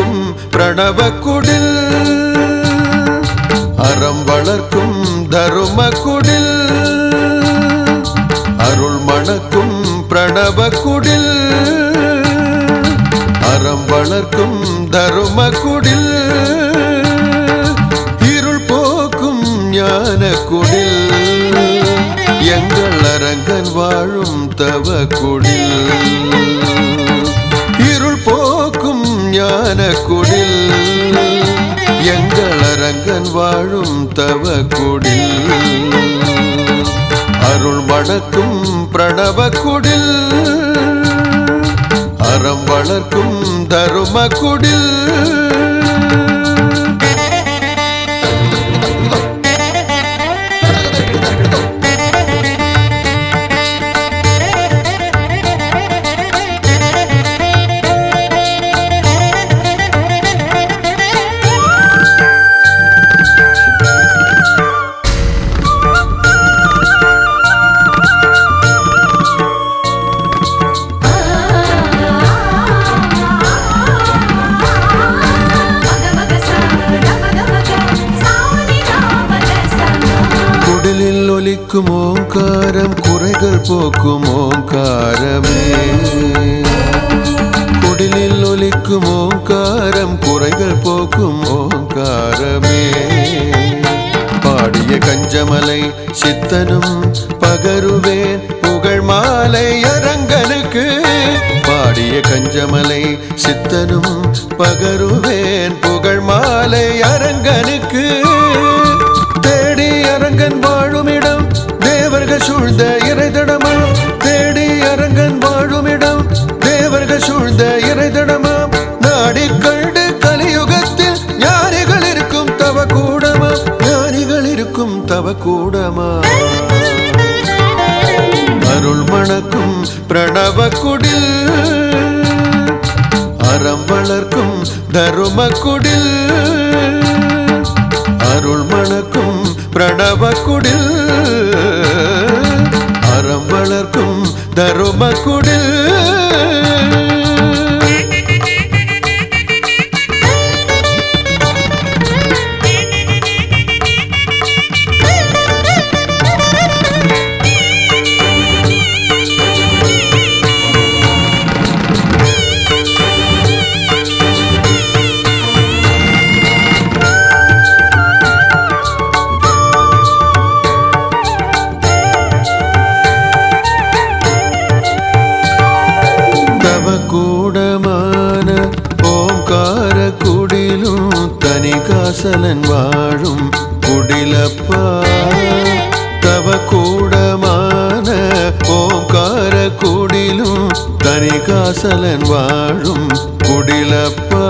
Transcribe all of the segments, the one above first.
வளர்க்கும் பிரணவ குடில் அறம் வளர்க்கும் தரும குடில் அருள் மணக்கும் பிரணவ குடில் அறம் வளர்க்கும் தரும குடில் இருள் போக்கும் ஞான குடில் எங்கள் அரங்கன் வாழும் தவ குடில் இருள் போக்கும் ஞான குடில் எங்கள் அரங்கன் வாழும் தவ குடில் அருள் மணக்கும் பிரணவ குடில் அறம் வளர்க்கும் தரும குடில் குடலில் ஒலிக்கும் ஓங்காரம் குறைகள் போக்கும் ஓங்காரமே குடிலில் ஒலிக்கும் ஓங்காரம் குறைகள் போக்கும் ஓங்காரமே பாடிய கஞ்சமலை சித்தனும் பகருவேன் புகழ் மாலை அரங்கனுக்கு பாடிய கஞ்சமலை சித்தனும் பகருவேன் புகழ் மாலை அரங்கனுக்கு தேடி அரங்கன் வாழுமிடம் தேவர்கள் சூழ்ந்த இறைதடமாம் தேடி அரங்கன் வாழுமிடம் தேவர்கள் சூழ்ந்த இறைதடமாம் நாடி கண்டு கலியுகத்தில் ஞானிகள் இருக்கும் தவ கூடமா ஞானிகள் இருக்கும் தவ கூடமா அருள் மணக்கும் பிரணவ குடில் அறம் வளர்க்கும் தரும குடில் அருள் மணக்கும் பிரணவ குடில் அறம் வளர்க்கும் தரும குடில் தவ கூடமான ஓங்கார குடிலும் தனி காசலன் வாழும் குடிலப்பா தவ கூடமான ஓங்கார குடிலும் தனி காசலன் வாழும் குடிலப்பா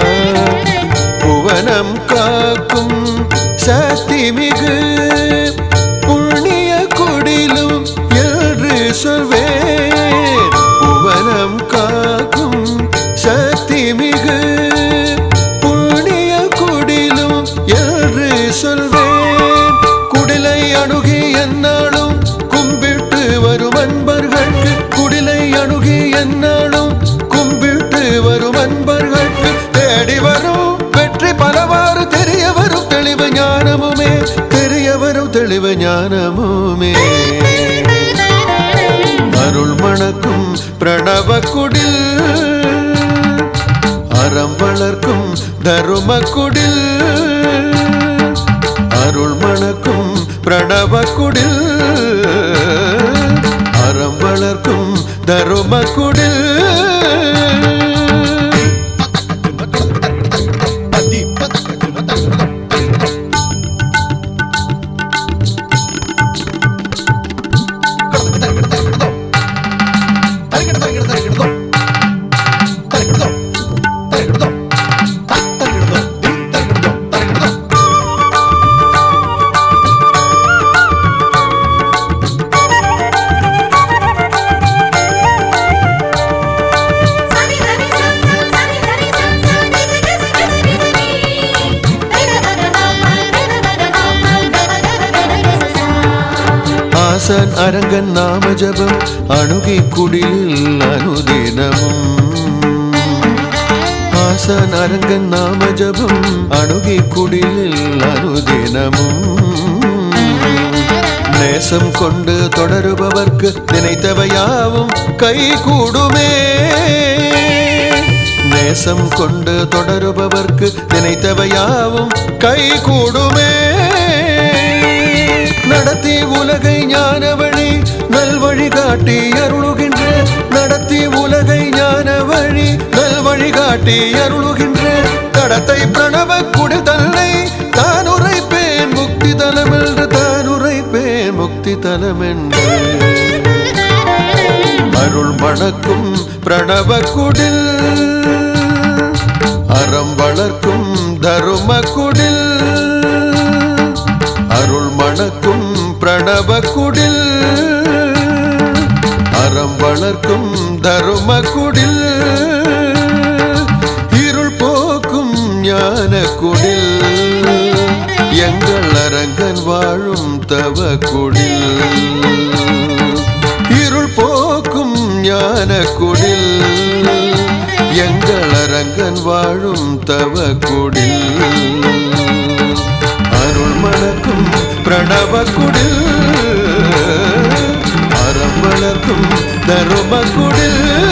புவனம் காக்கும் சக்தி மிகு புண்ணிய குடிலும் என்று சொல்வேன் புவனம் காக்கும் சக்தி மிகு புண்ணிய குடிலும் என்று சொல்வேன் குடிலை அணுகி என்னாலும் கும்பிட்டு வரும் அன்பர்களுக்கு குடிலை அணுகி என்னாலும் கும்பிட்டு வரும் அன்பர்களுக்கு தேடி வரும் வெற்றி பலவாறு தெரிய வரும் தெளிவு ஞானமுமே தெரிய வரும் தெளிவு ஞானமுமே அருள் மணக்கும் பிரணவ குடில் அறம் வளர்க்கும் தரும குடில் அருள் மணக்கும் பிரணவ குடில் அறம் வளர்க்கும் தரும குடில் ஆசன் அரங்கன் நாம ஜபம் அணுகி குடிலில் அனுதினமும் ஆச ஆசான் அரங்கன் நாம ஜபம் அணுகி குடிலில் அனுதினமும் நேசம் கொண்டு தொடருபவர்க்கு நினைத்தவையாவும் கை கூடுமே நேசம் கொண்டு தொடருபவர்க்கு நினைத்தவையாவும் கை கூடுமே நடத்தி உலகை ஞான வழி நல்வழி காட்டி அருளுகின்ற நடத்தி உலகை ஞான வழி நல்வழி காட்டி அருளுகின்ற கடத்தை பிரணவ குடில் தன்னை தான் உரைப்பேன் முக்தி தலம் என்று தான் உரைப்பேன் முக்தி தலம் என்று அருள் மணக்கும் பிரணவ குடில் அறம் வளர்க்கும் தரும குடில் அருள் மணக்கும் பிரணவ குடில் அறம் வளர்க்கும் தரும குடில் இருள் போக்கும் ஞான குடில் எங்கள் அரங்கன் வாழும் தவ குடில் இருள் போக்கும் ஞான குடில் எங்கள் அரங்கன் வாழும் தவ குடில் அருள் மணக்கும் பிரணவ குடில் அறம் வளர்க்கும் தரும குடில்